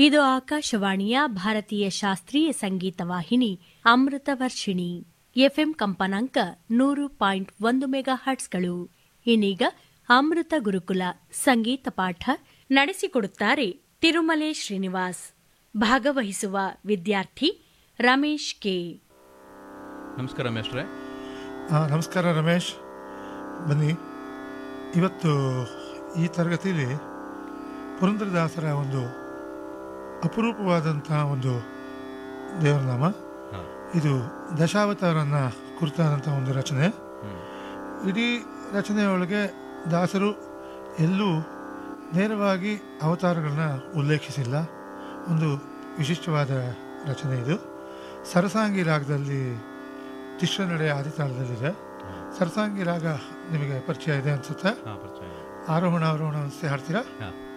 ಇದು ಆಕಾಶವಾಣಿಯ ಭಾರತೀಯ ಶಾಸ್ತ್ರೀಯ ಸಂಗೀತ ವಾಹಿನಿ ಅಮೃತ ವರ್ಷಿಣಿ ಎಫ್ಎಂ ಕಂಪನಾಂಕ ನೂರು ಪಾಯಿಂಟ್ ಒಂದು ಮೆಗಾ ಹರ್ಟ್ಸ್ಗಳು ಇನ್ನೀಗ ಅಮೃತ ಗುರುಕುಲ ಸಂಗೀತ ಪಾಠ ನಡೆಸಿಕೊಡುತ್ತಾರೆ ತಿರುಮಲೆ ಶ್ರೀನಿವಾಸ್ ಭಾಗವಹಿಸುವ ವಿದ್ಯಾರ್ಥಿ ರಮೇಶ್ ಕೆ ನಮಸ್ಕಾರ ಮೇಷ್ಟ್ರೆ ಆ, ನಮಸ್ಕಾರ ರಮೇಶ್ ಬನ್ನಿ ಇವತ್ತು ಈ ತರಗತಿಯಲ್ಲಿ ಪುರಂದರದಾಸರ ಒಂದು ಅಪರೂಪವಾದಂತಹ ಒಂದು ದೇವರನಾಮ ಹಾಂ ಇದು ದಶಾವತಾರನ ಕುರಿತಾದಂಥ ಒಂದು ರಚನೆ ಇಡೀ ರಚನೆಯೊಳಗೆ ದಾಸರು ಎಲ್ಲೂ ನೇರವಾಗಿ ಅವತಾರಗಳನ್ನ ಉಲ್ಲೇಖಿಸಿಲ್ಲ ಒಂದು ವಿಶಿಷ್ಟವಾದ ರಚನೆ ಇದು ಸರಸಾಂಗಿ ರಾಗದಲ್ಲಿ ತಿಶ್ರ ನಡೆ ಆದಿತಾಳದಲ್ಲಿದೆ ಸರಸಾಂಗಿ ರಾಗ ನಿಮಗೆ ಪರಿಚಯ ಇದೆ ಅನ್ಸುತ್ತೆ ಹಾಂ ಪರಿಚಯ ಆರೋಹಣ ಅವರೋಹಣ ಅನ್ಸಿ ಹಾಡ್ತೀರಾ ಹಾಂ